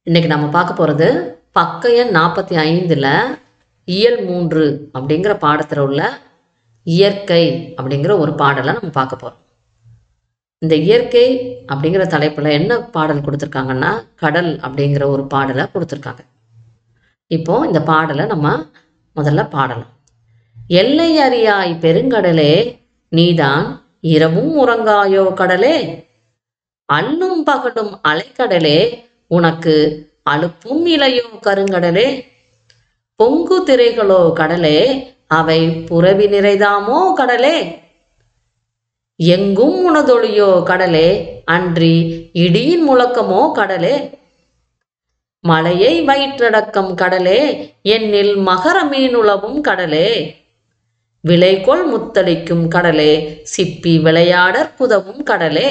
இன்னைக்கு நம்ம பார்க்க போகிறது பக்க எண் நாற்பத்தி ஐந்தில் இயல் மூன்று அப்படிங்கிற பாடத்தில் உள்ள இயற்கை அப்படிங்கிற ஒரு பாடலை நம்ம பார்க்க போகிறோம் இந்த இயற்கை அப்படிங்கிற தலைப்பில் என்ன பாடல் கொடுத்துருக்காங்கன்னா கடல் அப்படிங்கிற ஒரு பாடலை கொடுத்துருக்காங்க இப்போ இந்த பாடலை நம்ம முதல்ல பாடலாம் எல்லை அறியாய் பெருங்கடலே நீதான் இரவும் உறங்காயோ கடலே அல்லும் பகலும் அலைக்கடலே உனக்கு அலுப்பும் இலையோ கருங்கடலே பொங்கு திரைகளோ கடலே அவை புறவி நிறைதாமோ கடலே எங்கும் உனதொழியோ கடலே அன்றி இடியின் முழக்கமோ கடலே மலையை வயிற்றடக்கம் கடலே என்னில் மகர மீனுளவும் கடலே விளைகொள் முத்தளிக்கும் கடலே சிப்பி விளையாடற் குதவும் கடலே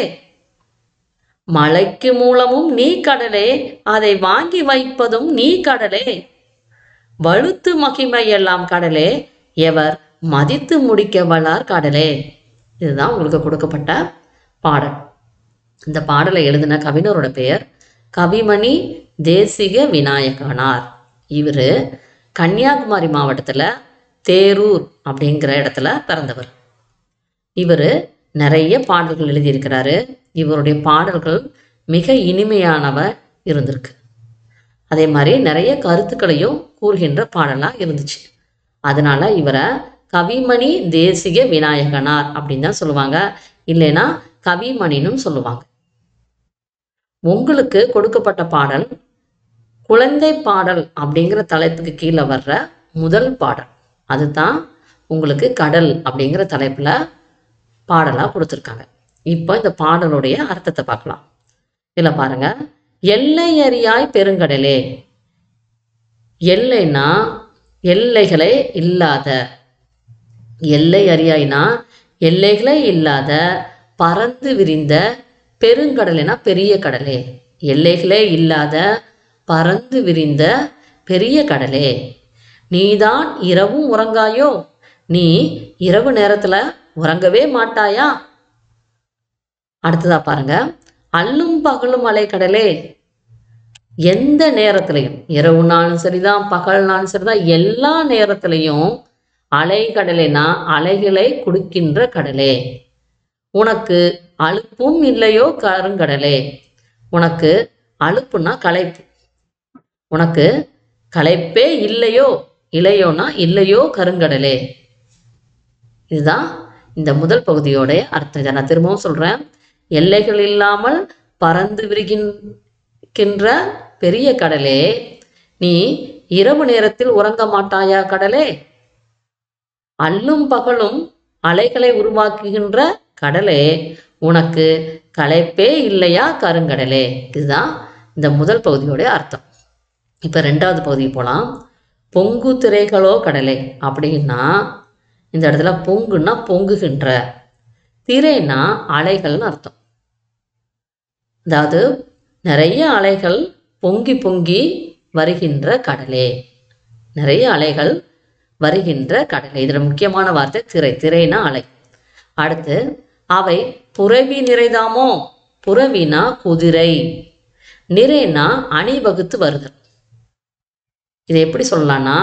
மலைக்கு மூலமும் நீ கடலே அதை வாங்கி வைப்பதும் நீ கடலே வழுத்து மகிமையெல்லாம் கடலே எவர் மதித்து முடிக்க வல்லார் கடலே இதுதான் உங்களுக்கு கொடுக்கப்பட்ட பாடல் இந்த பாடலை எழுதின கவிஞரோட பெயர் கவிமணி தேசிக விநாயகனார் இவர் கன்னியாகுமரி மாவட்டத்தில் தேரூர் அப்படிங்கிற இடத்துல பிறந்தவர் இவர் நிறைய பாடல்கள் எழுதியிருக்கிறாரு இவருடைய பாடல்கள் மிக இனிமையானவ இருந்திருக்கு அதே மாதிரி நிறைய கருத்துக்களையும் கூறுகின்ற பாடலாக இருந்துச்சு அதனால இவரை கவிமணி தேசிக விநாயகனார் அப்படின்னு தான் சொல்லுவாங்க இல்லைன்னா கவிமணினும் சொல்லுவாங்க உங்களுக்கு கொடுக்கப்பட்ட பாடல் குழந்தை பாடல் அப்படிங்கிற தலைப்புக்கு கீழே வர்ற முதல் பாடல் அதுதான் உங்களுக்கு கடல் அப்படிங்கிற தலைப்பில் பாடலாக கொடுத்துருக்காங்க இப்போ இந்த பாடலுடைய அர்த்தத்தை பார்க்கலாம் இதில் பாருங்க எல்லை அறியாய் பெருங்கடலே எல்லைனா எல்லைகளே இல்லாத எல்லை அறியாய்னா எல்லைகளே இல்லாத பறந்து விரிந்த பெருங்கடலைனா பெரிய கடலே எல்லைகளே இல்லாத பறந்து விரிந்த பெரிய கடலே நீதான் இரவும் உறங்காயோ நீ இரவு நேரத்துல உறங்கவே மாட்டாயா அடுத்ததா பாருங்க அல்லும் பகலும் அலைக்கடலே எந்த நேரத்திலையும் இரவுனாலும் சரிதான் பகல்னாலும் சரிதான் எல்லா நேரத்திலையும் அலைக்கடலைனா அலைகளை குடிக்கின்ற கடலே உனக்கு அலுப்பும் இல்லையோ கருங்கடலே உனக்கு அலுப்புனா களைப்பு உனக்கு களைப்பே இல்லையோ இலையோனா இல்லையோ கருங்கடலே இதுதான் இந்த முதல் பகுதியோடைய அர்த்தம் இதை நான் திரும்பவும் சொல்றேன் எல்லைகள் இல்லாமல் பறந்து விரிகின்ற பெரிய கடலே நீ இரவு நேரத்தில் உறங்க மாட்டாயா கடலே அல்லும் பகலும் அலைகளை உருவாக்குகின்ற கடலே உனக்கு களைப்பே இல்லையா கருங்கடலே இதுதான் இந்த முதல் பகுதியோடைய அர்த்தம் இப்போ ரெண்டாவது பகுதி போகலாம் பொங்கு திரைகளோ கடலை அப்படின்னா இந்த இடத்துல பொங்குன்னா பொங்குகின்ற திரைனா அலைகள்னு அர்த்தம் அதாவது நிறைய அலைகள் பொங்கி பொங்கி வருகின்ற கடலே நிறைய அலைகள் வருகின்ற கடலை இதில் முக்கியமான வார்த்தை திரை திரைனா அலை அடுத்து அவை புறவி நிறைதாமோ புறவினா குதிரை நிறைனா அணிவகுத்து வருதல் இதை எப்படி சொல்லலாம்னா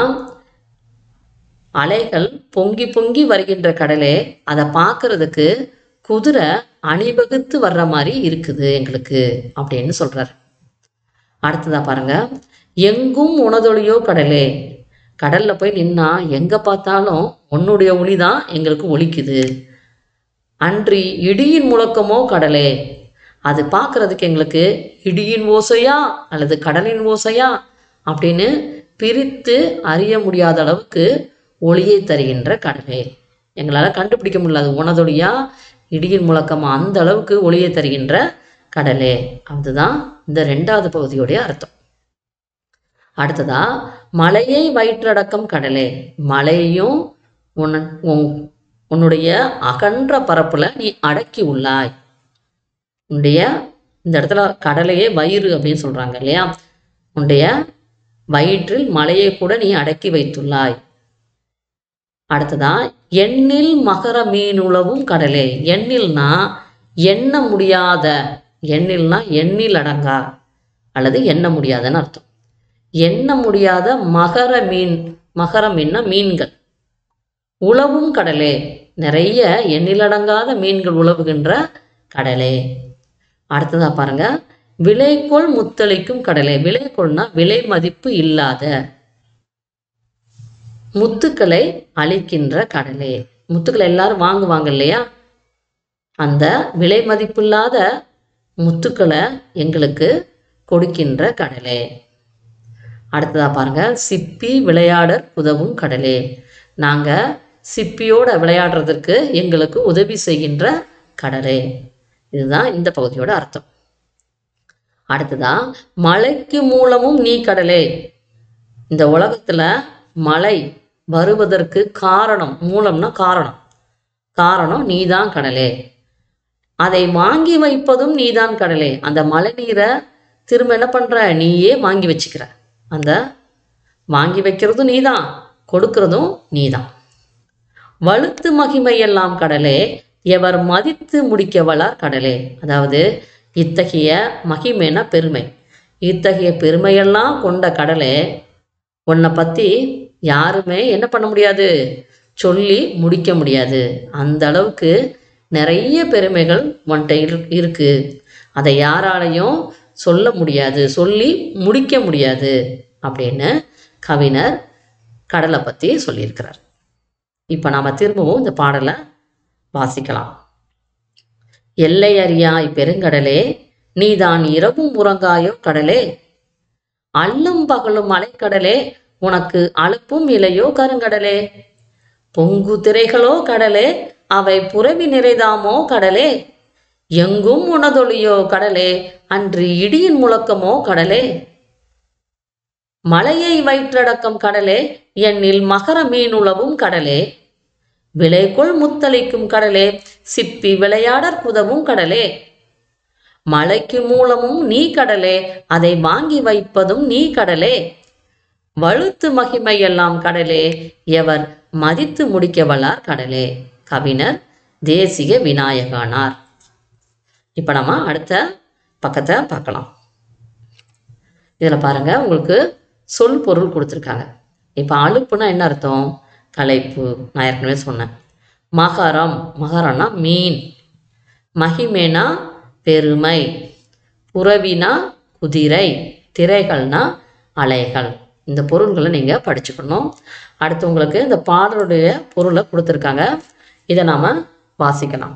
அலைகள் பொங்கி பொங்கி வருகின்ற கடலே அதை பார்க்கறதுக்கு குதிரை அணிவகுத்து வர்ற மாதிரி இருக்குது எங்களுக்கு அப்படின்னு சொல்றாரு அடுத்ததா பாருங்க எங்கும் உணதொழியோ கடலே கடல்ல போய் நின்னா எங்க பார்த்தாலும் உன்னுடைய ஒளி தான் எங்களுக்கு ஒலிக்குது அன்றி இடியின் முழக்கமோ கடலே அது பார்க்கறதுக்கு எங்களுக்கு இடியின் ஓசையா அல்லது கடலின் ஓசையா அப்படின்னு பிரித்து அறிய முடியாத அளவுக்கு ஒளியை தருகின்ற கடலே எங்களால் கண்டுபிடிக்க முடியல அது உணதொழியா இடியின் முழக்கமா அந்த அளவுக்கு ஒளியை தருகின்ற கடலே அதுதான் இந்த ரெண்டாவது பகுதியுடைய அர்த்தம் அடுத்ததா மலையை வயிற்றடக்கம் கடலே மலையையும் உன் உன் உன்னுடைய அகன்ற பரப்புல நீ அடக்கி உள்ளாய் உன்னுடைய இந்த இடத்துல கடலையே வயிறு அப்படின்னு சொல்றாங்க இல்லையா உன்னுடைய வயிற்றில் மலையை கூட நீ அடக்கி வைத்துள்ளாய் அடுத்ததா எண்ணில் மகர மீனுளவும் கடலே எண்ணில்னா எண்ண முடியாத எண்ணில்னா எண்ணில் அடங்கா அல்லது எண்ண முடியாதன்னு அர்த்தம் எண்ண முடியாத மகர மீன் மகர மீன்னா மீன்கள் உழவும் கடலே நிறைய எண்ணிலடங்காத மீன்கள் உழவுகின்ற கடலே அடுத்ததா பாருங்க விலைக்கோள் முத்தளிக்கும் கடலே விலைக்கோள்னா விலை மதிப்பு இல்லாத முத்துக்களை அளிக்கின்ற கடலே முத்துக்களை எல்லாரும் வாங்குவாங்க இல்லையா அந்த விலை மதிப்பில்லாத முத்துக்களை எங்களுக்கு கொடுக்கின்ற கடலே அடுத்ததா பாருங்க சிப்பி விளையாடற் உதவும் கடலே நாங்க சிப்பியோட விளையாடுறதுக்கு எங்களுக்கு உதவி செய்கின்ற கடலே இதுதான் இந்த பகுதியோட அர்த்தம் அடுத்ததா மழைக்கு மூலமும் நீ கடலே இந்த உலகத்துல மழை வருவதற்கு காரணம் மூலம்னா காரணம் காரணம் நீதான் கடலே அதை வாங்கி வைப்பதும் நீதான் கடலே அந்த மழை நீரை திரும்ப என்ன பண்ற நீயே வாங்கி வச்சுக்கிற அந்த வாங்கி வைக்கிறதும் நீதான் கொடுக்கறதும் நீதான் வலுத்து மகிமை எல்லாம் கடலே எவர் மதித்து முடிக்க வளார் கடலே அதாவது இத்தகைய மகிமைனா பெருமை இத்தகைய பெருமையெல்லாம் கொண்ட கடலே உன்னை பற்றி யாருமே என்ன பண்ண முடியாது சொல்லி முடிக்க முடியாது அந்த அளவுக்கு நிறைய பெருமைகள் உன்கிட்ட இரு இருக்கு அதை யாராலையும் சொல்ல முடியாது சொல்லி முடிக்க முடியாது அப்படின்னு கவிஞர் கடலை பற்றி சொல்லியிருக்கிறார் இப்போ நாம் திரும்பவும் இந்த பாடலை வாசிக்கலாம் எல்லை அறியாய் பெருங்கடலே நீதான் இரவும் உறங்காயோ கடலே அல்லும் பகலும் அலைக்கடலே உனக்கு அலுப்பும் இலையோ கருங்கடலே பொங்கு திரைகளோ கடலே அவை புறவி நிறைதாமோ கடலே எங்கும் உணதொழியோ கடலே அன்று இடியின் முழக்கமோ கடலே மலையை வயிற்றடக்கம் கடலே எண்ணில் மகர மீனுளவும் கடலே விலைக்குள் முத்தளிக்கும் கடலே சிப்பி விளையாடற் குதவும் கடலே மலைக்கு மூலமும் நீ கடலே அதை வாங்கி வைப்பதும் நீ கடலே வழுத்து மகிமை எல்லாம் கடலே எவர் மதித்து முடிக்க வல்லார் கடலே கவிஞர் தேசிக விநாயகானார் இப்போ நம்ம அடுத்த பக்கத்தை பார்க்கலாம் இதில் பாருங்க உங்களுக்கு சொல் பொருள் கொடுத்துருக்காங்க இப்போ அலுப்புனா என்ன அர்த்தம் களைப்பு நான் ஏற்கனவே சொன்னேன் மகரம் மகரம்னா மீன் மகிமேனா பெருமை புறவினா குதிரை திரைகள்னா அலைகள் இந்த பொருள்களை நீங்கள் படிச்சுக்கணும் அடுத்து உங்களுக்கு இந்த பாடலுடைய பொருளை கொடுத்துருக்காங்க இதை நாம் வாசிக்கலாம்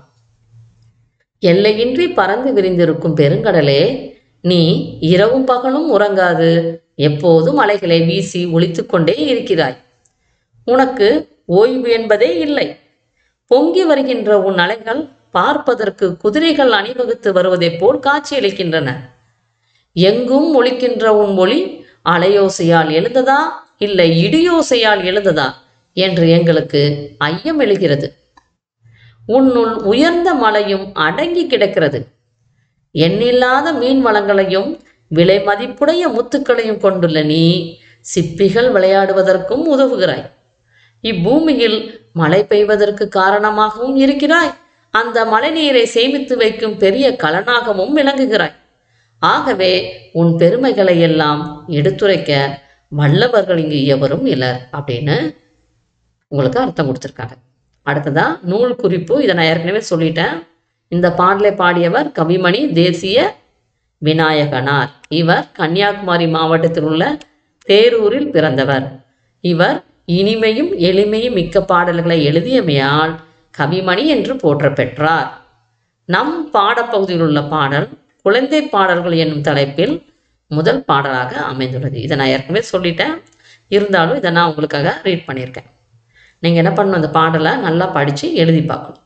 எல்லையின்றி பறந்து விரிந்திருக்கும் பெருங்கடலே நீ இரவும் பகலும் உறங்காது எப்போதும் அலைகளை வீசி ஒழித்துக் கொண்டே இருக்கிறாய் உனக்கு ஓய்வு என்பதே இல்லை பொங்கி வருகின்ற உன் அலைகள் பார்ப்பதற்கு குதிரைகள் அணிவகுத்து வருவதைப் போல் காட்சியளிக்கின்றன எங்கும் ஒலிக்கின்ற உன் ஒளி அலையோசையால் எழுந்ததா இல்லை இடியோசையால் எழுந்ததா என்று எங்களுக்கு ஐயம் எழுகிறது உன்னுள் உயர்ந்த மலையும் அடங்கி கிடக்கிறது எண்ணில்லாத மீன் வளங்களையும் விலை மதிப்புடைய முத்துக்களையும் கொண்டுள்ள நீ சிப்பிகள் விளையாடுவதற்கும் உதவுகிறாய் இப்பூமியில் மழை பெய்வதற்கு காரணமாகவும் இருக்கிறாய் அந்த மழைநீரை சேமித்து வைக்கும் பெரிய கலனாகவும் விளங்குகிறாய் ஆகவே உன் பெருமைகளை எல்லாம் எடுத்துரைக்க வல்லவர்கள் இங்கு எவரும் இலர் அப்படின்னு உங்களுக்கு அர்த்தம் கொடுத்துருக்காங்க அடுத்ததா நூல் குறிப்பு இதை நான் ஏற்கனவே சொல்லிட்டேன் இந்த பாடலை பாடியவர் கவிமணி தேசிய விநாயகனார் இவர் கன்னியாகுமரி மாவட்டத்தில் உள்ள தேரூரில் பிறந்தவர் இவர் இனிமையும் எளிமையும் மிக்க பாடல்களை எழுதியமையால் கவிமணி என்று போற்ற பெற்றார் நம் பாடப்பகுதியில் உள்ள பாடல் குழந்தை பாடல்கள் என்னும் தலைப்பில் முதல் பாடலாக அமைந்துள்ளது இதை நான் ஏற்கனவே சொல்லிட்டேன் இருந்தாலும் இதை நான் உங்களுக்காக ரீட் பண்ணியிருக்கேன் நீங்கள் என்ன பண்ணணும் அந்த பாடலை நல்லா படித்து எழுதி பார்க்கணும்